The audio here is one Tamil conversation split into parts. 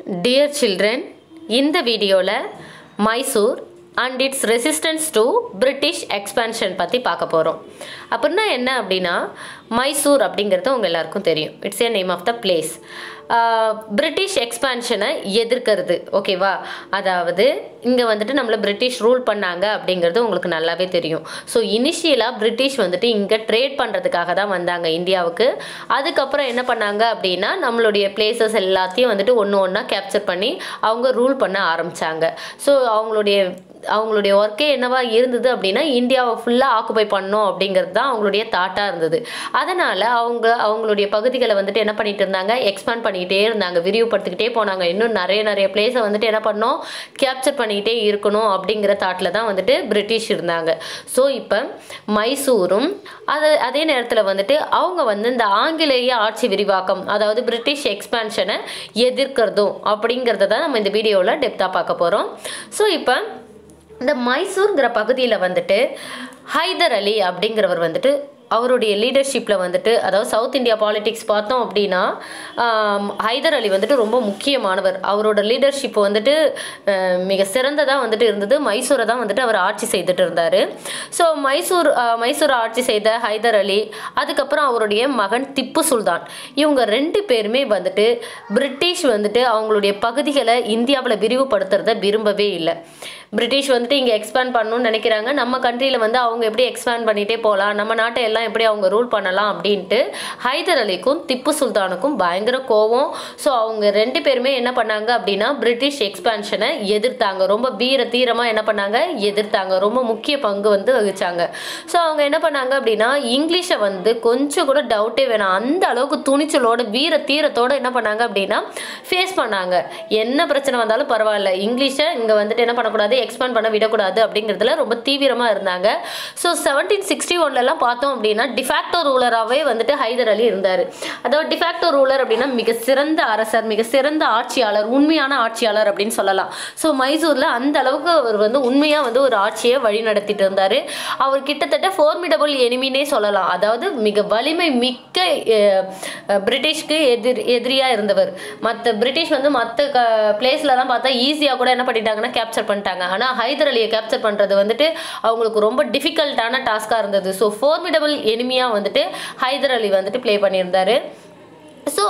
டியர் சில்ட்ரன் இந்த வீடியோவில் Mysore and its resistance to British expansion பற்றி பார்க்க போகிறோம் அப்படின்னா என்ன அப்படின்னா மைசூர் அப்படிங்கிறது உங்கள் எல்லாருக்கும் தெரியும் it's a name of the place British எக்ஸ்பான்ஷனை எதிர்க்கிறது ஓகேவா அதாவது இங்கே வந்துட்டு நம்மளை பிரிட்டிஷ் ரூல் பண்ணாங்க அப்படிங்கிறது உங்களுக்கு நல்லாவே தெரியும் ஸோ இனிஷியலாக பிரிட்டிஷ் வந்துட்டு இங்கே ட்ரேட் பண்ணுறதுக்காக தான் வந்தாங்க இந்தியாவுக்கு அதுக்கப்புறம் என்ன பண்ணாங்க அப்படின்னா நம்மளுடைய பிளேசஸ் எல்லாத்தையும் வந்துட்டு ஒன்று ஒன்றா கேப்சர் பண்ணி அவங்க ரூல் பண்ண ஆரம்பித்தாங்க ஸோ அவங்களுடைய அவங்களுடைய ஒர்க்கே என்னவா இருந்தது அப்படின்னா இந்தியாவை ஃபுல்லாக ஆக்குபை பண்ணணும் அப்படிங்கிறது தான் அவங்களுடைய தாட்டாக இருந்தது அதனால் அவங்க அவங்களுடைய பகுதிகளை வந்துட்டு என்ன பண்ணிட்டு இருந்தாங்க எக்ஸ்பேண்ட் பண்ணிக்கிட்டே இருந்தாங்க விரிவுபடுத்திக்கிட்டே போனாங்க இன்னும் நிறைய நிறைய பிளேஸை வந்துட்டு என்ன பண்ணோம் கேப்சர் பண்ணிக்கிட்டே இருக்கணும் அப்படிங்கிற தாட்டில் தான் வந்துட்டு பிரிட்டிஷ் இருந்தாங்க ஸோ இப்போ மைசூரும் அது அதே நேரத்தில் வந்துட்டு அவங்க வந்து இந்த ஆங்கிலேய ஆட்சி விரிவாக்கம் அதாவது பிரிட்டிஷ் எக்ஸ்பேன்ஷனை எதிர்க்கிறதும் அப்படிங்கிறத தான் நம்ம இந்த வீடியோவில் டெப்த்தாக பார்க்க போகிறோம் ஸோ இப்போ இந்த மைசூருங்கிற பகுதியில் வந்துட்டு ஹைதர் அலி அப்படிங்கிறவர் வந்துட்டு அவருடைய லீடர்ஷிப்பில் வந்துட்டு அதாவது சவுத் இந்தியா பாலிடிக்ஸ் பார்த்தோம் அப்படின்னா ஆம், ஹைதர் அலி வந்துட்டு ரொம்ப முக்கியமானவர் அவரோட லீடர்ஷிப் வந்துட்டு அஹ், மிக சிறந்ததாக வந்துட்டு இருந்தது மைசூரை தான் வந்துட்டு அவர் ஆட்சி செய்துட்டு இருந்தார் ஸோ மைசூர் அஹ், மைசூரை ஆட்சி செய்த ஹைதர் அலி அதுக்கப்புறம் அவருடைய மகன் திப்பு சுல்தான் இவங்க ரெண்டு பேருமே வந்துட்டு பிரிட்டிஷ் வந்துட்டு அவங்களுடைய பகுதிகளை இந்தியாவில் விரிவுபடுத்துறத விரும்பவே இல்லை பிரிட்டிஷ் வந்துட்டு இங்கே எக்ஸ்பேண்ட் பண்ணணும்னு நினைக்கிறாங்க நம்ம கண்ட்ரியில் வந்து அவங்க எப்படி எக்ஸ்பேண்ட் பண்ணிகிட்டே போகலாம் நம்ம நாட்டை எல்லாம் எப்படி அவங்க ரூல் பண்ணலாம் அப்படின்ட்டு ஹைதர் அலிக்கும் திப்பு சுல்தானுக்கும் பயங்கர கோவம் ஸோ அவங்க ரெண்டு பேருமே என்ன பண்ணாங்க அப்படின்னா பிரிட்டிஷ் எக்ஸ்பேன்ஷனை எதிர்த்தாங்க ரொம்ப வீர தீரமாக என்ன பண்ணாங்க எதிர்த்தாங்க ரொம்ப முக்கிய பங்கு வந்து வகிச்சாங்க ஸோ அவங்க என்ன பண்ணாங்க அப்படின்னா இங்கிலீஷை வந்து கொஞ்சம் கூட டவுட்டே வேணாம் அந்த அளவுக்கு துணிச்சலோட வீர தீரத்தோட என்ன பண்ணாங்க அப்படின்னா ஃபேஸ் பண்ணாங்க என்ன பிரச்சனை வந்தாலும் பரவாயில்ல இங்கிலீஷை இங்கே வந்துட்டு என்ன பண்ணக்கூடாது எக்ஸ்பேண்ட் பண்ண விடக்கூடாது அப்படிங்கிறதுல ரொம்ப தீவிரமாக இருந்தாங்க ஸோ செவன்டீன் சிக்ஸ்டி ஒன்லலாம் பார்த்தோம் அப்படின்னா டிஃபேக்டோ ரூலராகவே வந்துட்டு ஹைதர் அலி இருந்தார் அதாவது டிஃபேக்டோ ரூலர் அப்படின்னா மிக சிறந்த அரசர் மிக சிறந்த ஆட்சியாளர் உண்மையான ஆட்சியாளர் அப்படின்னு சொல்லலாம் ஸோ மைசூரில் அந்த அளவுக்கு அவர் வந்து உண்மையாக வந்து ஒரு ஆட்சியை வழி நடத்திட்டு இருந்தார் அவர் கிட்டத்தட்ட ஃபோர்மிடபிள் எனிமினே சொல்லலாம் அதாவது மிக வலிமை மிக்க அஹ், அஹ், பிரிட்டிஷ்க்கு எதிர் எதிரியாக இருந்தவர் மற்ற பிரிட்டிஷ் வந்து மற்ற க பிளேஸ்லலாம் பார்த்தா ஈஸியாக கூட என்ன பண்ணிட்டாங்கன்னா கேப்சர் பண்ணிட்டாங்க ஆனால் ஹைதர் அலியை கேப்சர் பண்ணுறது வந்துட்டு அவங்களுக்கு ரொம்ப டிஃபிகல்ட்டான டாஸ்காக இருந்தது ஸோ ஃபோர்மிடபிள் எனிமியாக வந்துட்டு ஹைதர் அலி வந்துட்டு ப்ளே பண்ணியிருந்தாரு ஸோ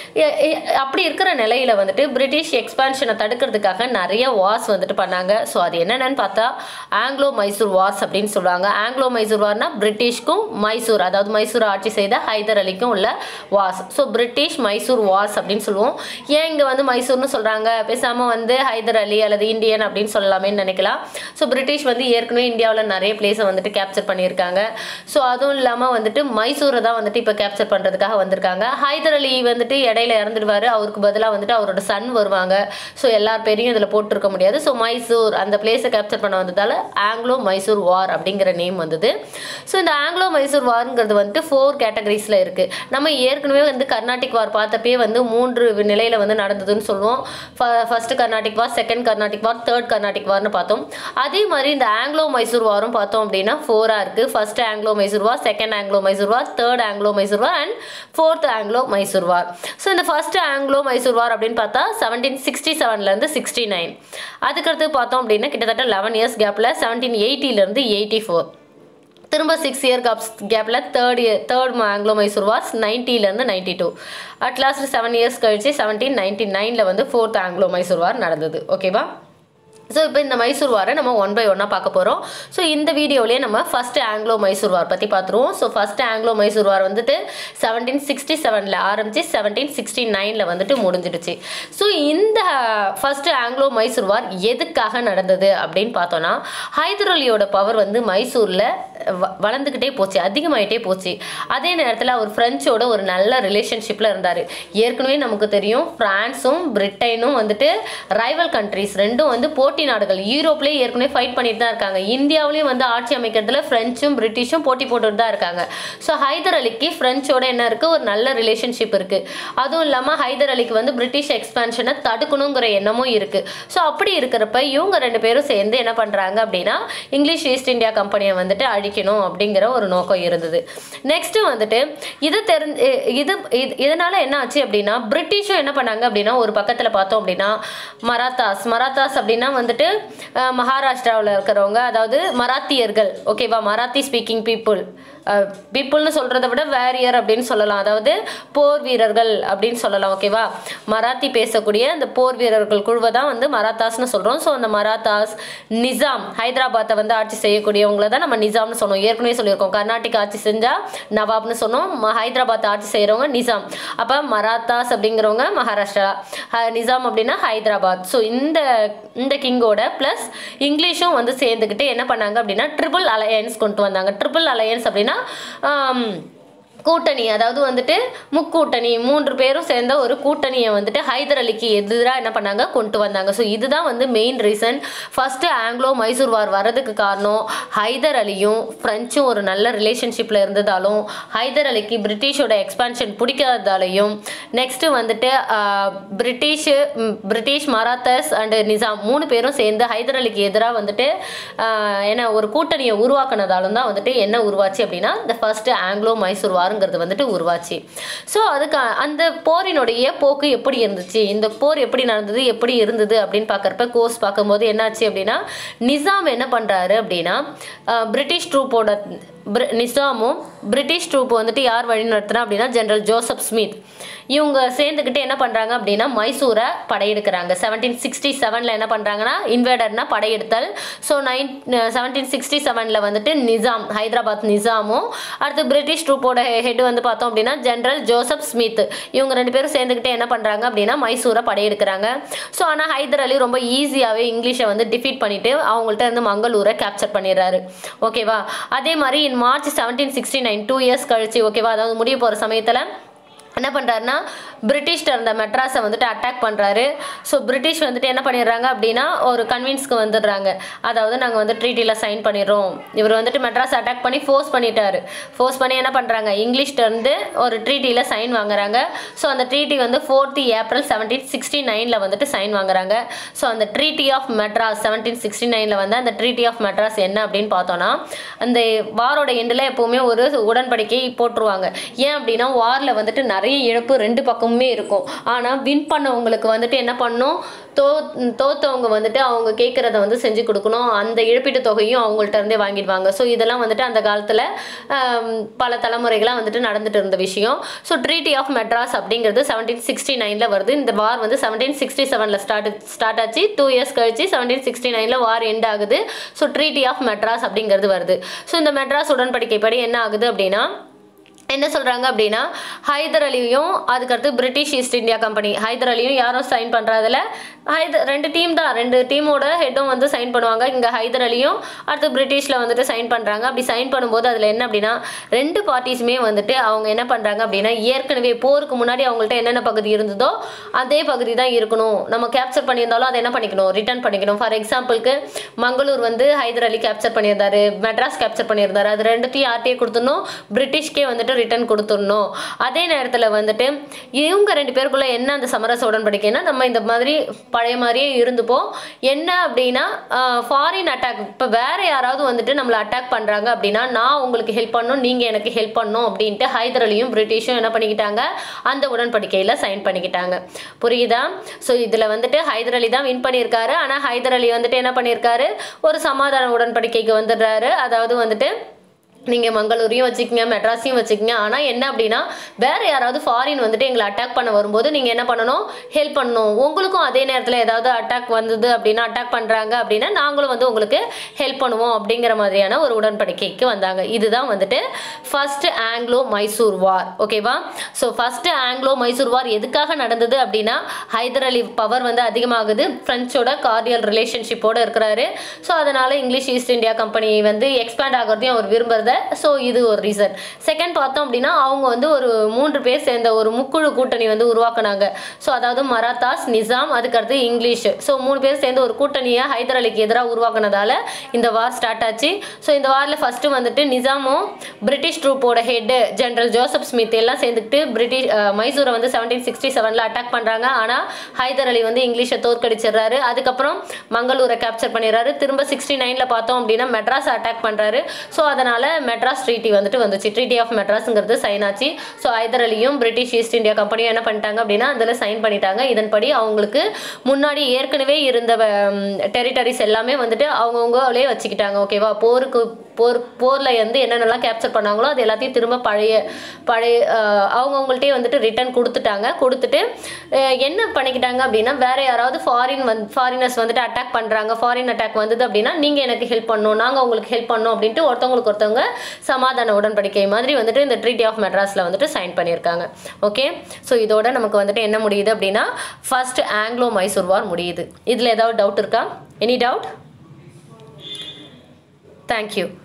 அப்படி இருக்கிற நிலையில வந்துட்டு பிரிட்டிஷ் எக்ஸ்பான்ஷனை தடுக்கிறதுக்காக நிறைய வார்ஸ் வந்துட்டு பண்ணாங்க ஸோ அது என்னென்னு பார்த்தா ஆங்கிலோ மைசூர் வார்ஸ் அப்படின்னு சொல்லுவாங்க ஆங்கிலோ மைசூர் வார்னா பிரிட்டிஷ்க்கும் மைசூர் அதாவது மைசூர் ஆட்சி செய்த ஹைதர் அலிக்கும் உள்ள wars so British Mysore wars அப்படின்னு சொல்லுவோம் ஏன் இங்கே வந்து மைசூர்னு சொல்கிறாங்க பேசாமல் வந்து ஹைதர் அலி அல்லது இந்தியன் அப்படின்னு சொல்லலாமேன்னு நினைக்கலாம் ஸோ பிரிட்டிஷ் வந்து ஏற்கனவே இந்தியாவில் நிறைய பிளேஸை வந்துட்டு கேப்சர் பண்ணியிருக்காங்க ஸோ அதுவும் இல்லாமல் வந்துட்டு மைசூரை தான் வந்துட்டு இப்போ கேப்சர் பண்ணுறதுக்காக வந்திருக்காங்க ஹைதர் அலி வந்துட்டு இடையில இறந்துடுவார் அவருக்கு பதிலாக வந்துட்டு அவரோட சன் வருவாங்க ஸோ எல்லார் பேரையும் இதில் போட்டிருக்க முடியாது ஸோ மைசூர் அந்த பிளேஸை கேப்சர் பண்ண வந்ததால் ஆங்கிலோ மைசூர் வார் அப்படிங்கிற நேம் வந்தது ஸோ இந்த ஆங்கிலோ மைசூர் வார்ங்கிறது வந்துட்டு ஃபோர் கேட்டகரிஸில் இருக்குது நம்ம ஏற்கனவே வந்து கர்நாடிக் வார் பார்த்தப்பே வந்து மூன்று நிலையில் வந்து நடந்ததுன்னு சொல்லுவோம் first Carnatic war second Carnatic war third Carnatic வார்னு பார்த்தோம் அதே மாதிரி இந்த ஆங்கிலோ மைசூர் வாரும் பார்த்தோம் அப்படின்னா ஃபோராக இருக்குது first Anglo Mysore war second Anglo Mysore war third Anglo Mysore war and fourth Anglo Mysore war so இந்த ஃபர்ஸ்ட் ஆங்கிலோ மைசூர் வார் அப்படின்னு பார்த்தா செவன்டீன் சிக்ஸ்டி செவன்லேருந்து சிக்ஸ்டி நைன் அதுக்கடுத்து பார்த்தோம் அப்படின்னா கிட்டத்தட்ட லெவன் இயர்ஸ் கேப்பில் செவன்டீன் எயிட்டிலேருந்து எயிட்டி ஃபோர் திரும்ப சிக்ஸ் இயர் கேப்ஸ் கேப்பில் third year third Anglo Mysore wars நைன்ட்டிலேருந்து ninety two at last seven years கழிச்சு செவன்டீன் நைன்டி நைனில் வந்து ஃபோர்த் ஆங்கிலோ மைசூர் வார் நடந்தது ஓகேவா ஸோ இப்போ இந்த மைசூர் வாரை நம்ம ஒன் பை ஒன்னாக பார்க்க போகிறோம் ஸோ இந்த வீடியோலேயே நம்ம ஃபர்ஸ்ட் ஆங்கிலோ மைசூர் வார் பற்றி பார்த்துருவோம் so first Anglo Mysore war வந்துட்டு செவன்டீன் சிக்ஸ்டி செவனில் ஆரம்பிச்சு செவன்டீன் சிக்ஸ்டி நைனில் வந்துட்டு முடிஞ்சிடுச்சு ஸோ இந்த ஃபர்ஸ்ட் ஆங்கிலோ மைசூர் வார் எதுக்காக நடந்தது அப்படின்னு பார்த்தோன்னா ஹைதர் அலியோட பவர் வந்து மைசூரில் வ- வளர்ந்துக்கிட்டே போச்சு அதிகமாயிட்டே போச்சு அதே நேரத்தில் அவர் ஃப்ரெஞ்சோட ஒரு நல்ல ரிலேஷன்ஷிப்பில் இருந்தார் ஏற்கனவே நமக்கு தெரியும் ஃப்ரான்ஸும் பிரிட்டனும் வந்துட்டு ரைவல் கண்ட்ரிஸ் ரெண்டும் வந்து போட்டி போட்டி நாடுகள் யூரோப்லேயே ஏற்கனவே ஃபைட் பண்ணிட்டு தான் இருக்காங்க இந்தியாவிலையும் வந்து ஆட்சி அமைக்கிறதுல ஃப்ரெஞ்சும் பிரிட்டிஷும் போட்டி போட்டுட்டு தான் இருக்காங்க ஸோ ஹைதர் அலிக்கு ஃப்ரெஞ்சோட என்ன இருக்குது ஒரு நல்ல ரிலேஷன்ஷிப் இருக்குது அதுவும் இல்லாமல் ஹைதர் அலிக்கு வந்து பிரிட்டிஷ் எக்ஸ்பான்ஷனை தடுக்கணுங்கிற எண்ணமும் இருக்குது ஸோ அப்படி இருக்கிறப்ப இவங்க ரெண்டு பேரும் சேர்ந்து என்ன பண்ணுறாங்க அப்படின்னா இங்கிலீஷ் ஈஸ்ட் இந்தியா கம்பெனியை வந்துட்டு அழிக்கணும் அப்படிங்கிற ஒரு நோக்கம் இருந்தது நெக்ஸ்ட்டு வந்துட்டு இது தெரிஞ்சு இது இது- இதனால என்ன ஆச்சு அப்படின்னா பிரிட்டிஷும் என்ன பண்ணாங்க அப்படின்னா ஒரு பக்கத்தில் பார்த்தோம் அப்படின்னா மராத்தாஸ் மராத்தாஸ் அப்படின்னா வந்துட்டு அஹ், மகாராஷ்டிராவில் இருக்கிறவங்க அதாவது மராத்தியர்கள் ஓகேவா மராத்தி ஸ்பீக்கிங் பீப்புள் பீப்புள்னு சொல்கிறத விட வேரியர் அப்படின்னு சொல்லலாம் அதாவது போர் வீரர்கள் அப்படின்னு சொல்லலாம் ஓகேவா மராத்தி பேசக்கூடிய அந்த போர் வீரர்கள் குழுவை தான் வந்து மராத்தாஸ்னு சொல்கிறோம் ஸோ அந்த மராத்தாஸ் நிசாம் ஹைதராபாத்தை வந்து ஆட்சி செய்யக்கூடியவங்கள தான் நம்ம நிசாம்னு சொன்னோம் ஏற்கனவே சொல்லியிருக்கோம் கர்நாடகா ஆட்சி செஞ்சால் நவாப்னு சொன்னோம் ம- ஹைதராபாத் ஆட்சி செய்கிறவங்க நிசாம் அப்போ மராத்தாஸ் அப்படிங்கிறவங்க மகாராஷ்டிரா ஹ- நிசாம் அப்படின்னா ஹைதராபாத் ஸோ இந்த இந்த கிங்கோட ப்ளஸ் இங்கிலீஷும் வந்து சேர்ந்துக்கிட்டு என்ன பண்ணாங்க அப்படின்னா ட்ரிபிள் அலையன்ஸ் கொண்டு வந்தாங்க ட்ரிபிள் அலையன்ஸ் அப்படின்னா ஆம், கூட்டணி அதாவது வந்துட்டு முக்கூட்டணி மூன்று பேரும் சேர்ந்த ஒரு கூட்டணியை வந்துட்டு ஹைதர் அலிக்கு எதிராக என்ன பண்ணாங்க கொண்டு வந்தாங்க ஸோ இதுதான் வந்து main reason first Anglo Mysore war வர்றதுக்கு காரணம் ஹைதர் அலியும் ஃப்ரெஞ்சும் ஒரு நல்ல ரிலேஷன்ஷிப்பில் இருந்ததாலும் ஹைதர் அலிக்கு பிரிட்டிஷோட எக்ஸ்பான்ஷன் பிடிக்காததாலையும் நெக்ஸ்ட் வந்துட்டு ஆஹ், பிரிட்டிஷ் ம், பிரிட்டிஷ் மராத்தஸ் அண்ட் நிசாம் மூணு பேரும் சேர்ந்து ஹைதர் அலிக்கு எதிராக வந்துட்டு ஆஹ், என்ன ஒரு கூட்டணியை உருவாக்குனதாலும் தான் வந்துட்டு என்ன உருவாச்சு அப்படின்னா இந்த ஃபர்ஸ்ட் ஆங்கிலோ மைசூர் வாருங்கிறது வந்துட்டு உருவாச்சு ஸோ அதுக்கு அந்த போரினுடைய போக்கு எப்படி இருந்துச்சு இந்த போர் எப்படி நடந்தது எப்படி இருந்தது அப்படின்னு பார்க்குறப்ப கோர்ஸ் பார்க்கும்போது என்னாச்சு அப்படின்னா நிசாம் என்ன பண்ணுறாரு அப்படின்னா ஆஹ், பிரிட்டிஷ் ட்ரூப்போட பிரி நிசாமும் பிரிட்டிஷ் ட்ரூப் வந்துட்டு யார் வழி நடத்துனா அப்படின்னா ஜெனரல் ஜோசப் ஸ்மித் இவங்க சேர்ந்துக்கிட்டு என்ன பண்ணுறாங்க அப்படின்னா மைசூரை படையெடுக்கிறாங்க செவன்டீன் சிக்ஸ்டி செவனில் என்ன பண்ணுறாங்கன்னா இன்வேடர்னா படையெடுத்தல் ஸோ நைன் செவன்டீன் சிக்ஸ்டி செவனில் வந்துட்டு நிசாம் ஹைதராபாத் நிசாமும் அடுத்து பிரிட்டிஷ் ட்ரூப்போட ஹெட் வந்து பார்த்தோம் அப்படின்னா ஜெனரல் ஜோசப் ஸ்மித் இவங்க ரெண்டு பேரும் சேர்ந்துக்கிட்டு என்ன பண்ணுறாங்க அப்படின்னா மைசூரை படையெடுக்கிறாங்க ஸோ ஆனால் ஹைதர் அலி ரொம்ப ஈஸியாகவே இங்கிலீஷை வந்து டிஃபீட் பண்ணிட்டு அவங்கள்ட்ட இருந்து மங்களூரை கேப்சர் பண்ணிடுறாரு ஓகேவா அதே மாதிரி in March seventeen sixty nine two years கழிச்சு ஓகேவா அதாவது முடிய போகிற சமயத்தில் என்ன பண்ணுறாருன்னா பிரிட்டிஷ்ட இருந்த மெட்ராஸை வந்துட்டு அட்டாக் பண்ணுறாரு ஸோ பிரிட்டிஷ் வந்துட்டு என்ன பண்ணிடுறாங்க அப்படின்னா ஒரு கன்வின்ஸ்க்கு வந்துடுறாங்க அதாவது நாங்கள் வந்து ட்ரீட்டியில் சைன் பண்ணிடுறோம் இவர் வந்துட்டு மெட்ராஸ் அட்டாக் பண்ணி ஃபோர்ஸ் பண்ணிட்டாரு ஃபோர்ஸ் பண்ணி என்ன பண்ணுறாங்க இங்கிலீஷ்ட இருந்து ஒரு ட்ரீட்டியில் சைன் வாங்குறாங்க ஸோ அந்த ட்ரீட்டி வந்து ஃபோர்த் ஏப்ரல் செவன்டீன் சிக்ஸ்டி நைனில் வந்துட்டு சைன் வாங்குறாங்க ஸோ அந்த treaty of Madras seventeen sixty நைனில் வந்து அந்த ட்ரீட்டி ஆஃப் மெட்ராஸ் என்ன அப்படின்னு பார்த்தோன்னா அந்த வாரோட எண்டில் எப்போவுமே ஒரு உடன்படிக்கை போட்டுருவாங்க ஏன் அப்படின்னா வாரில் வந்துட்டு நிறைய இழப்பு ரெண்டு பக்கமுமே இருக்கும் ஆனால் வின் பண்ணவங்களுக்கு வந்துட்டு என்ன பண்ணணும் தோ தோத்தவங்க வந்துட்டு அவங்க கேட்குறத வந்து செஞ்சு கொடுக்கணும் அந்த இழப்பீட்டு தொகையும் அவங்கள்ட்ட இருந்தே வாங்கிடுவாங்க ஸோ இதெல்லாம் வந்துட்டு அந்த காலத்தில் பல தலைமுறைகளாக வந்துட்டு நடந்துட்டு இருந்த விஷயம் ஸோ ட்ரீட்டி ஆஃப் மெட்ராஸ் அப்படிங்கிறது செவன்டீன் சிக்ஸ்டி நைனில் வருது இந்த வார் வந்து செவன்டீன் சிக்ஸ்டி செவனில் ஸ்டார்ட் ஸ்டார்ட் ஆச்சு டூ இயர்ஸ் கழிச்சு செவன்டீன் சிக்ஸ்டி நைனில் வார் எண்ட் ஆகுது ஸோ ட்ரீட்டி ஆஃப் மெட்ராஸ் அப்படிங்கிறது வருது ஸோ இந்த மெட்ராஸ் உடன்படிக்கைப்படி என்ன ஆகுது அப்படின்னா என்ன சொல்கிறாங்க அப்படின்னா ஹைதர் அலியும் அதுக்கடுத்து British East India company Hyder அலியும் யாரும் சைன் பண்ணுறதுல ஹைதர் ரெண்டு டீம் தான் ரெண்டு டீமோட ஹெட்டும் வந்து சைன் பண்ணுவாங்க இங்கே ஹைதர் அலியும் அடுத்து பிரிட்டிஷில் வந்துட்டு சைன் பண்ணுறாங்க அப்படி சைன் பண்ணும்போது அதில் என்ன அப்படின்னா ரெண்டு பார்ட்டிஸுமே வந்துட்டு அவங்க என்ன பண்ணுறாங்க அப்படின்னா ஏற்கனவே போருக்கு முன்னாடி அவங்கள்ட்ட என்னென்ன பகுதி இருந்ததோ அதே பகுதி தான் இருக்கணும் நம்ம கேப்சர் பண்ணியிருந்தாலும் அதை என்ன பண்ணிக்கணும் ரிட்டர்ன் பண்ணிக்கணும் ஃபார் எக்ஸாம்பிளுக்கு மங்களூர் வந்து ஹைதர் அலி கேப்சர் பண்ணியிருந்தாரு மெட்ராஸ் கேப்சர் பண்ணியிருந்தாரு அது ரெண்டுத்தையும் யார்கிட்டயே கொடுத்துடணும் பிரிட்டிஷ்கே வந்துட்டு ரிட்டர்ன் கொடுத்துடணும் அதே நேரத்தில் வந்துட்டு இவங்க ரெண்டு பேருக்குள்ள என்ன அந்த சமரச உடன்படிக்கைன்னா நம்ம இந்த மாதிரி பழைய மாதிரியே இருந்துப்போம் என்ன அப்படின்னா ஃபாரின் அட்டாக் இப்போ வேற யாராவது வந்துட்டு நம்மளை அட்டாக் பண்ணுறாங்க அப்படின்னா நான் உங்களுக்கு ஹெல்ப் பண்ணணும் நீங்கள் எனக்கு ஹெல்ப் பண்ணணும் அப்படின்ட்டு ஹைதர் அலியும் பிரிட்டிஷும் என்ன பண்ணிக்கிட்டாங்க அந்த உடன்படிக்கையில் சைன் பண்ணிக்கிட்டாங்க புரியுதா ஸோ இதில் வந்துட்டு ஹைதர் அலி தான் வின் பண்ணியிருக்காரு ஆனால் ஹைதர் அலி வந்துட்டு என்ன பண்ணியிருக்காரு ஒரு சமாதான உடன்படிக்கைக்கு வந்துடுறாரு அதாவது வந்துட்டு நீங்கள் மங்களூரையும் வச்சுக்கோங்க மெட்ராஸையும் வச்சுக்கோங்க ஆனால் என்ன அப்படின்னா வேறு யாராவது ஃபாரின் வந்துட்டு எங்களை அட்டாக் பண்ண வரும்போது நீங்கள் என்ன பண்ணணும் ஹெல்ப் பண்ணணும் உங்களுக்கும் அதே நேரத்தில் ஏதாவது அட்டாக் வந்தது அப்படின்னா அட்டாக் பண்ணுறாங்க அப்படின்னா நாங்களும் வந்து உங்களுக்கு ஹெல்ப் பண்ணுவோம் அப்படிங்கிற மாதிரியான ஒரு உடன்படிக்கைக்கு வந்தாங்க இதுதான் வந்துட்டு ஃபர்ஸ்ட் ஆங்கிலோ மைசூர் வார் ஓகேவா so first Anglo Mysore war எதுக்காக நடந்தது அப்படின்னா ஹைதர் அலி பவர் வந்து அதிகமாகுது ஃப்ரெஞ்சோட கார்டியல் ரிலேஷன்ஷிப்போடு இருக்கிறாரு ஸோ அதனால் இங்கிலீஷ் ஈஸ்ட் இந்தியா கம்பெனி வந்து எக்ஸ்பேண்ட் ஆகிறதையும் அவர் விரும்புறத ஸோ இது ஒரு ரீசன் செகண்ட் பார்த்தோம் அப்படின்னா அவங்க வந்து ஒரு மூன்று பேர் சேர்ந்த ஒரு முக்குழு கூட்டணி வந்து உருவாக்குனாங்க ஸோ அதாவது மராத்தாஸ் நிசாம் அதுக்கடுத்து இங்கிலீஷ் ஸோ மூணு பேர் சேர்ந்து ஒரு கூட்டணியை ஹைதர் அலிக்கு எதிராக உருவாக்குனதால இந்த வார் ஸ்டார்ட் ஆச்சு ஸோ இந்த வாரில் ஃபஸ்ட்டு வந்துட்டு நிசாமும் பிரிட்டிஷ் ட்ரூப்போட ஹெட் ஜெனரல் ஜோசப் ஸ்மித் எல்லாம் சேர்ந்துக்கிட்டு பிரிட்டிஷ் அஹ், மைசூரை வந்து செவன்டீன் சிக்ஸ்டி செவனில் அட்டாக் பண்ணுறாங்க ஆனால் ஹைதர் அலி வந்து இங்கிலீஷை தோற்கடிச்சிடுறாரு அதுக்கப்புறம் மங்களூரை கேப்சர் பண்ணிடுறாரு திரும்ப சிக்ஸ்டி நைனில் பார்த்தோம் அப்படின்னா மெட்ராஸ் அட்டாக் பண்ணுறாரு ஸோ அதனால் மெட்ராஸ் ட்ரீட்டி வந்துட்டு வந்துச்சு ட்ரீட்டி ஆஃப் மெட்ராஸுங்கிறது சைன் ஆச்சு ஸோ ஹைதர் அலியும் பிரிட்டிஷ் ஈஸ்ட் இந்தியா கம்பெனியும் என்ன பண்ணிட்டாங்க அப்படின்னா அதில் சைன் பண்ணிட்டாங்க இதன்படி அவங்களுக்கு முன்னாடி ஏற்கனவே இருந்த டெரிட்டரிஸ் எல்லாமே வந்துட்டு அவங்கவுங்களே வச்சுக்கிட்டாங்க ஓகேவா போருக்கு போர் போரில் வந்து என்னென்னலாம் கேப்சர் பண்ணாங்களோ அது எல்லாத்தையும் திரும்ப பழைய பழைய அஹ், அவங்கவங்கள்ட்டே வந்துட்டு ரிட்டர்ன் கொடுத்துட்டாங்க கொடுத்துட்டு அஹ், என்ன பண்ணிக்கிட்டாங்க அப்படின்னா வேற யாராவது ஃபாரின் வந்து ஃபாரினர்ஸ் வந்துட்டு அட்டாக் பண்ணுறாங்க ஃபாரின் அட்டாக் வந்தது அப்படின்னா நீங்கள் எனக்கு ஹெல்ப் பண்ணணும் நாங்கள் உங்களுக்கு ஹெல்ப் பண்ணோம் அப்படின்ட்டு ஒருத்தவங்களுக்கு ஒருத்தவங்க சமாதான உடன்படிக்கை மாதிரி வந்துட்டு இந்த ட்ரீட்டி ஆஃப் மெட்ராஸில் வந்துட்டு சைன் பண்ணியிருக்காங்க ஓகே ஸோ இதோட நமக்கு வந்துட்டு என்ன முடியுது அப்படின்னா ஃபர்ஸ்ட் ஆங்கிலோ மைசூர் வார் முடியுது இதில் ஏதாவது டவுட் இருக்கா எனி டவுட் தேங்க்யூ